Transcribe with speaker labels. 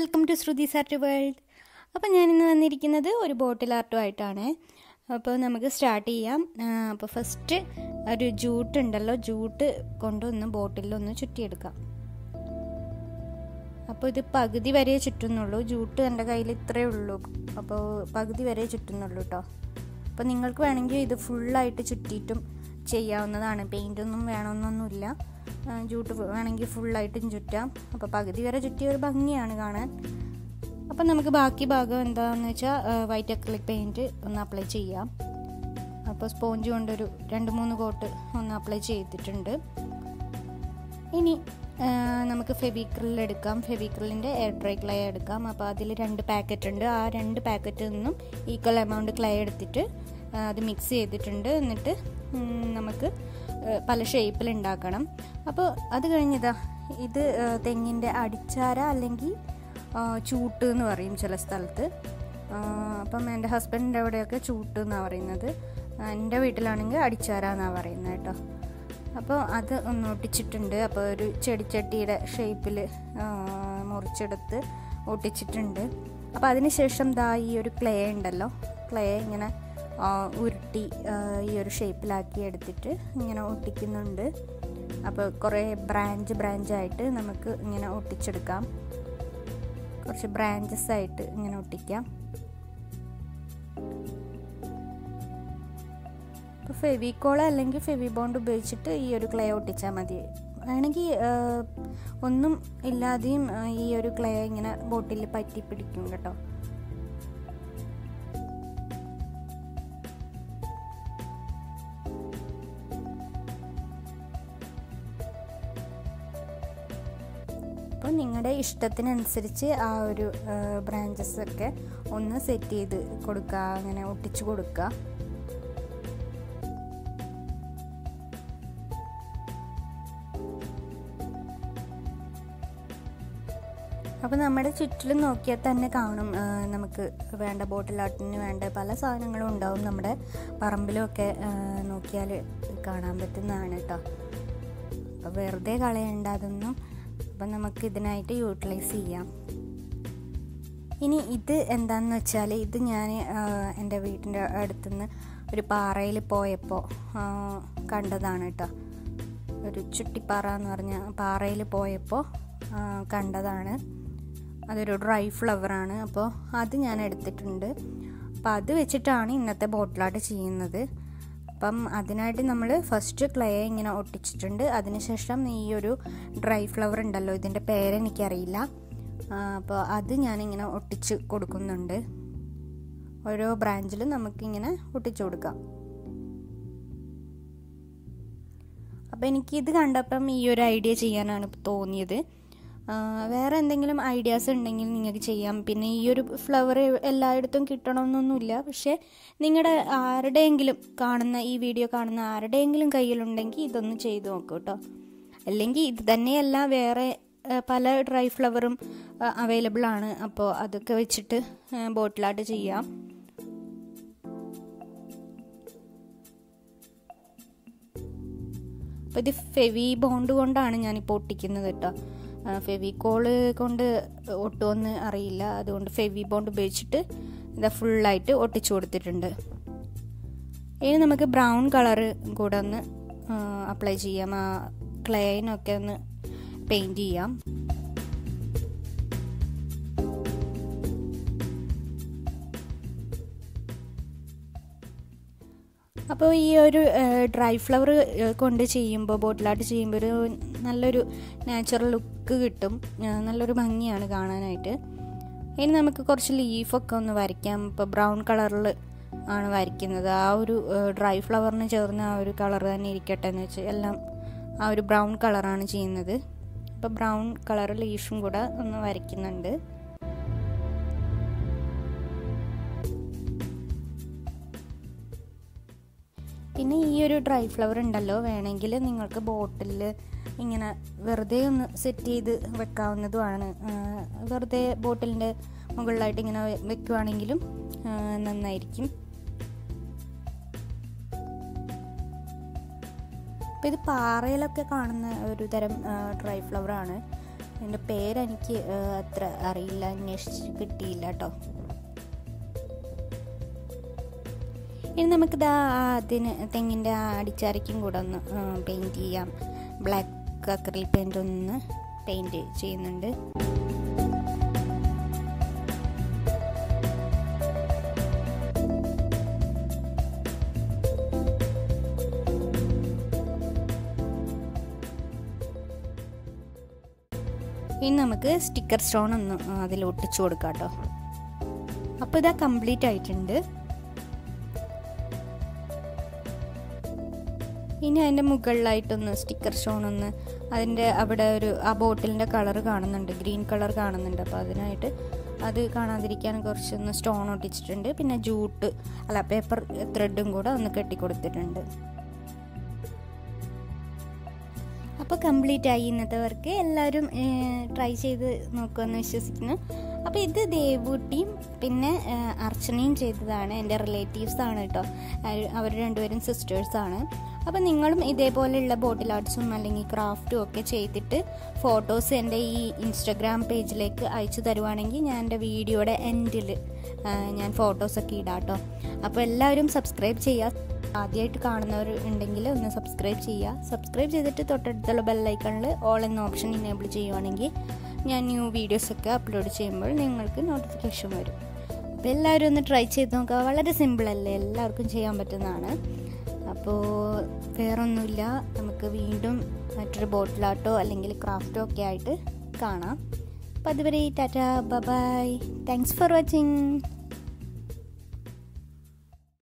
Speaker 1: welcome to Shruti's art world അപ്പോൾ ഞാനിന്ന് വന്നിരിക്കുന്നത് ഒരു ബോട്ടിൽ ആർട്ടുമായിട്ടാണ് അപ്പോൾ നമുക്ക് സ്റ്റാർട്ട് ചെയ്യാം ആ, അപ്പോൾ ഫസ്റ്റ് ഒരു ജൂട്ട് ഉണ്ടല്ലോ ജൂട്ട് കൊണ്ടൊന്ന് ബോട്ടിലൊന്ന് ചുറ്റിയെടുക്കാം അപ്പോൾ ഇത് പകുതി വരെ ചുറ്റുന്നുള്ളൂ ജൂട്ട് എൻ്റെ കയ്യിൽ ഇത്രയേ ഉള്ളൂ അപ്പോൾ പകുതി വരെ ചുറ്റുന്നുള്ളൂ കേട്ടോ അപ്പോൾ നിങ്ങൾക്ക് വേണമെങ്കിൽ ഇത് ഫുള്ളായിട്ട് ചുറ്റിയിട്ടും ചെയ്യാവുന്നതാണ് പെയിൻ്റൊന്നും വേണമെന്നൊന്നുമില്ല ആ, ജൂട്ട് വേണമെങ്കിൽ ഫുള്ളായിട്ടും ചുറ്റാം അപ്പോൾ പകുതി വരെ ചുറ്റിയ ഒരു ഭംഗിയാണ് കാണാൻ അപ്പം നമുക്ക് ബാക്കി ഭാഗം എന്താണെന്ന് വെച്ചാൽ വൈറ്റ് അക്രിലിക് പെയിൻറ്റ് ഒന്ന് അപ്ലൈ ചെയ്യാം അപ്പോൾ സ്പോഞ്ച് കൊണ്ടൊരു രണ്ട് മൂന്ന് കോട്ട് ഒന്ന് അപ്ലൈ ചെയ്തിട്ടുണ്ട് ഇനി ആ, നമുക്ക് ഫെവിക്രിൽ എടുക്കാം ഫെവിക്രിലിൻ്റെ എയർ ഡ്രൈ ക്ലേ എടുക്കാം അപ്പോൾ അതിൽ രണ്ട് പാക്കറ്റ് ഉണ്ട് ആ രണ്ട് പാക്കറ്റിൽ നിന്നും ഈക്വൽ എമൗണ്ട് ക്ലേ എടുത്തിട്ട് ആ, അത് മിക്സ് ചെയ്തിട്ടുണ്ട് എന്നിട്ട് ഉം, നമുക്ക് ആ, പല ഷേപ്പിൽ ഉണ്ടാക്കണം അപ്പോൾ അത് കഴിഞ്ഞതാ ഇത് ആ, തെങ്ങിൻ്റെ അടിച്ചാര അല്ലെങ്കിൽ ആ, ചൂട്ട് എന്ന് പറയും ചില സ്ഥലത്ത് ആ, അപ്പം എൻ്റെ ഹസ്ബൻഡിൻ്റെ അവിടെയൊക്കെ ചൂട്ട് എന്നാണ് പറയുന്നത് ആ, എൻ്റെ വീട്ടിലാണെങ്കിൽ അടിച്ചാര എന്നാണ് പറയുന്നത് കേട്ടോ അപ്പോൾ അത് ഒന്ന് ഒട്ടിച്ചിട്ടുണ്ട് അപ്പോൾ ഒരു ചെടിച്ചട്ടിയുടെ ഷേപ്പിൽ മുറിച്ചെടുത്ത് ഒട്ടിച്ചിട്ടുണ്ട് അപ്പോൾ അതിന് ശേഷം ദാ ഈ ഒരു ക്ലേ ഉണ്ടല്ലോ ക്ലേ ഇങ്ങനെ ആ, ഉരുട്ടി ആ, ഈ ഒരു ഷേപ്പിലാക്കി എടുത്തിട്ട് ഇങ്ങനെ ഒട്ടിക്കുന്നുണ്ട് അപ്പോൾ കുറേ ബ്രാഞ്ച് ബ്രാഞ്ചായിട്ട് നമുക്ക് ഇങ്ങനെ ഒട്ടിച്ചെടുക്കാം കുറച്ച് ബ്രാഞ്ചസ് ആയിട്ട് ഇങ്ങനെ ഒട്ടിക്കാം ഇപ്പോൾ ഫെവിക്കോൾ അല്ലെങ്കിൽ ഫെവി ബോണ്ട് ഉപയോഗിച്ചിട്ട് ഈ ഒരു ക്ലേ ഒട്ടിച്ചാൽ മതി വേണമെങ്കിൽ ഒന്നും ഇല്ലാതെയും ആ, ഈ ഒരു ക്ലേ ഇങ്ങനെ ബോട്ടിൽ പറ്റി പിടിക്കും കേട്ടോ അപ്പോൾ നിങ്ങളുടെ ഇഷ്ടത്തിനനുസരിച്ച് ആ ഒരു ബ്രാഞ്ചസ് ഒക്കെ ഒന്ന് സെറ്റ് ചെയ്ത് കൊടുക്കുക അങ്ങനെ ഒട്ടിച്ചു കൊടുക്കുക അപ്പോൾ നമ്മുടെ ചുറ്റിലും നോക്കിയാൽ തന്നെ കാണും ആ, നമുക്ക് വേണ്ട ബോട്ടിൽ ആർട്ടിന് വേണ്ട പല സാധനങ്ങളും ഉണ്ടാവും നമ്മുടെ പറമ്പിലുമൊക്കെ ആ, നോക്കിയാൽ കാണാൻ പറ്റുന്നതാണ് കേട്ടോ അപ്പോൾ വെറുതെ കളയണ്ട അതൊന്നും അപ്പം നമുക്ക് ഇതിനായിട്ട് യൂട്ടിലൈസ് ചെയ്യാം ഇനി ഇത് എന്താണെന്ന് വെച്ചാൽ ഇത് ഞാൻ എൻ്റെ വീട്ടിൻ്റെ അടുത്തുനിന്ന് ഒരു പാറയിൽ പോയപ്പോൾ ആ, കണ്ടതാണ് കേട്ടോ ഒരു ചുട്ടിപ്പാറ എന്ന് പറഞ്ഞ പാറയിൽ പോയപ്പോൾ ആ, കണ്ടതാണ് അതൊരു ഡ്രൈ ഫ്ലവറാണ് അപ്പോൾ അത് ഞാൻ എടുത്തിട്ടുണ്ട് അപ്പോൾ അത് വെച്ചിട്ടാണ് ഇന്നത്തെ ബോട്ടിലാട്ട് ചെയ്യുന്നത് അപ്പം അതിനായിട്ട് നമ്മൾ ഫസ്റ്റ് ക്ലേ ഇങ്ങനെ ഒട്ടിച്ചിട്ടുണ്ട് അതിനുശേഷം ഈ ഒരു ഡ്രൈ ഫ്ലവർ ഉണ്ടല്ലോ ഇതിൻ്റെ പേരെനിക്കറിയില്ല ആ, അപ്പോൾ അത് ഞാനിങ്ങനെ ഒട്ടിച്ച് കൊടുക്കുന്നുണ്ട് ഓരോ ബ്രാഞ്ചിലും നമുക്കിങ്ങനെ ഒട്ടിച്ചു കൊടുക്കാം അപ്പോൾ എനിക്കിത് കണ്ടപ്പം ഈ ഒരു ഐഡിയ ചെയ്യാനാണ് ഇപ്പൊ തോന്നിയത് ആ, വേറെ എന്തെങ്കിലും ഐഡിയാസ് ഉണ്ടെങ്കിൽ നിങ്ങൾക്ക് ചെയ്യാം പിന്നെ ഈ ഒരു ഫ്ലവർ എല്ലായിടത്തും കിട്ടണമെന്നൊന്നുമില്ല പക്ഷേ നിങ്ങളുടെ ആരുടെയെങ്കിലും കാണുന്ന ഈ വീഡിയോ കാണുന്ന ആരുടെയെങ്കിലും കയ്യിലുണ്ടെങ്കിൽ ഇതൊന്ന് ചെയ്ത് നോക്കൂ കേട്ടോ അല്ലെങ്കിൽ ഇത് തന്നെയല്ല വേറെ ആ, പല ഡ്രൈ ഫ്ലവറും അവൈലബിൾ ആണ് അപ്പോൾ അതൊക്കെ വെച്ചിട്ട് ബോട്ടിലായിട്ട് ചെയ്യാം അപ്പോൾ ഇത് ഫെവി ബോണ്ട് കൊണ്ടാണ് ഞാനിപ്പോൾ ഒട്ടിക്കുന്നത് കേട്ടോ ഫെവിക്കോള് കൊണ്ട് ഒട്ടുമെന്ന് അറിയില്ല അതുകൊണ്ട് ഫെവി ബോണ്ട് ഉപയോഗിച്ചിട്ട് ഇതാ ഫുള്ളായിട്ട് ഒട്ടിച്ചു കൊടുത്തിട്ടുണ്ട് ഇനി നമുക്ക് ബ്രൗൺ കളറ് കൂടെ ഒന്ന് അപ്ലൈ ചെയ്യാം ആ ക്ലേനൊക്കെ ഒന്ന് പെയിൻറ് ചെയ്യാം അപ്പോൾ ഈ ഒരു ഡ്രൈ ഫ്ലവർ കൊണ്ട് ചെയ്യുമ്പോൾ ബോട്ടിലായിട്ട് ചെയ്യുമ്പോൾ ഒരു നല്ലൊരു നാച്ചുറൽ ലുക്ക് കിട്ടും ആ, നല്ലൊരു ഭംഗിയാണ് കാണാനായിട്ട് ഇനി നമുക്ക് കുറച്ച് ലീഫൊക്കെ ഒന്ന് വരയ്ക്കാം ഇപ്പോൾ ബ്രൗൺ കളറിൽ ആണ് വരയ്ക്കുന്നത് ആ ഒരു ഡ്രൈ ഫ്ലവറിന് ചേർന്ന ആ ഒരു കളർ തന്നെ ഇരിക്കട്ടെ എന്ന് വെച്ച് എല്ലാം ആ ഒരു ബ്രൗൺ കളറാണ് ചെയ്യുന്നത് അപ്പോൾ ബ്രൗൺ കളർ ലീഫും കൂടെ ഒന്ന് വരയ്ക്കുന്നുണ്ട് പിന്നെ ഈ ഒരു ഡ്രൈ ഫ്ലവർ ഉണ്ടല്ലോ വേണമെങ്കിൽ നിങ്ങൾക്ക് ബോട്ടിൽ ഇങ്ങനെ വെറുതെ ഒന്ന് സെറ്റ് ചെയ്ത് വെക്കാവുന്നതുമാണ് ആ, വെറുതെ ബോട്ടിലിൻ്റെ മുകളിലായിട്ട് ഇങ്ങനെ വെ- വെക്കുവാണെങ്കിലും ആ, നന്നായിരിക്കും അപ്പോൾ ഇത് പാറയിലൊക്കെ കാണുന്ന ഒരു തരം ഡ്രൈ ഫ്ലവറാണ് എൻ്റെ പേരെനിക്ക് അത്ര അറിയില്ല അന്വേഷിച്ച് കിട്ടിയില്ല കേട്ടോ ഇനി നമുക്കിത് അതിന് തെങ്ങിൻ്റെ ആ അടിച്ചാരയ്ക്കും കൂടെ ഒന്ന് പെയിൻറ്റ് ചെയ്യാം ബ്ലാക്ക് അക്രിൽ പെയിൻ്റ് ഒന്ന് പെയിൻറ്റ് ചെയ്യുന്നുണ്ട് ഇനി നമുക്ക് സ്റ്റിക്കർ സ്റ്റോൺ ഒന്ന് അതിൽ ഒട്ടിച്ചു കൊടുക്കാം കേട്ടോ അപ്പോൾ ഇതാ കംപ്ലീറ്റ് ആയിട്ടുണ്ട് ഇനി അതിൻ്റെ മുകളിലായിട്ടൊന്ന് സ്റ്റിക്കർ സ്റ്റോൺ ഒന്ന് അതിൻ്റെ അവിടെ ഒരു ആ ബോട്ടിലിൻ്റെ കളർ കാണുന്നുണ്ട് ഗ്രീൻ കളർ കാണുന്നുണ്ട് അപ്പോൾ അതിനായിട്ട് അത് കാണാതിരിക്കാൻ കുറച്ചൊന്ന് സ്റ്റോൺ ഒട്ടിച്ചിട്ടുണ്ട് പിന്നെ ജൂട്ട് അല്ല പേപ്പർ ത്രെഡും കൂടെ ഒന്ന് കെട്ടിക്കൊടുത്തിട്ടുണ്ട് അപ്പോൾ കംപ്ലീറ്റ് ആയി ഇന്നത്തെ വർക്ക് എല്ലാവരും ട്രൈ ചെയ്ത് നോക്കുമെന്ന് വിശ്വസിക്കുന്നു അപ്പോൾ ഇത് ദേവൂട്ടിയും പിന്നെ അർച്ചനയും ചെയ്തതാണ് എൻ്റെ റിലേറ്റീവ്സ് ആണ് കേട്ടോ അവർ രണ്ടുപേരും സിസ്റ്റേഴ്സാണ് അപ്പോൾ നിങ്ങളും ഇതേപോലെയുള്ള ബോട്ടിൽ ആർട്സും അല്ലെങ്കിൽ ക്രാഫ്റ്റും ഒക്കെ ചെയ്തിട്ട് ഫോട്ടോസ് എൻ്റെ ഈ ഇൻസ്റ്റഗ്രാം പേജിലേക്ക് അയച്ചു തരുവാണെങ്കിൽ ഞാൻ എൻ്റെ വീഡിയോയുടെ എൻഡിൽ ഞാൻ ഫോട്ടോസൊക്കെ ഇടാം കേട്ടോ അപ്പോൾ എല്ലാവരും സബ്സ്ക്രൈബ് ചെയ്യുക ആദ്യമായിട്ട് കാണുന്നവർ ഉണ്ടെങ്കിൽ ഒന്ന് സബ്സ്ക്രൈബ് ചെയ്യുക സബ്സ്ക്രൈബ് ചെയ്തിട്ട് തൊട്ടടുത്തുള്ള ബെല്ലൈക്കണിൽ ഓൾ എന്ന ഓപ്ഷൻ ഇനേബിൾ ചെയ്യുവാണെങ്കിൽ ഞാൻ ന്യൂ വീഡിയോസൊക്കെ അപ്ലോഡ് ചെയ്യുമ്പോൾ നിങ്ങൾക്ക് നോട്ടിഫിക്കേഷൻ വരും അപ്പോൾ എല്ലാവരും ഒന്ന് ട്രൈ ചെയ്ത് നോക്കുക വളരെ സിമ്പിളല്ലേ എല്ലാവർക്കും ചെയ്യാൻ പറ്റുന്നതാണ് അപ്പോൾ വേറൊന്നുമില്ല നമുക്ക് വീണ്ടും മറ്റൊരു ബോട്ടിലാട്ടോ അല്ലെങ്കിൽ ക്രാഫ്റ്റോ ഒക്കെ ആയിട്ട് കാണാം അപ്പോൾ അതുവരെ ടാറ്റ ബൈ താങ്ക്സ് ഫോർ വാച്ചിങ്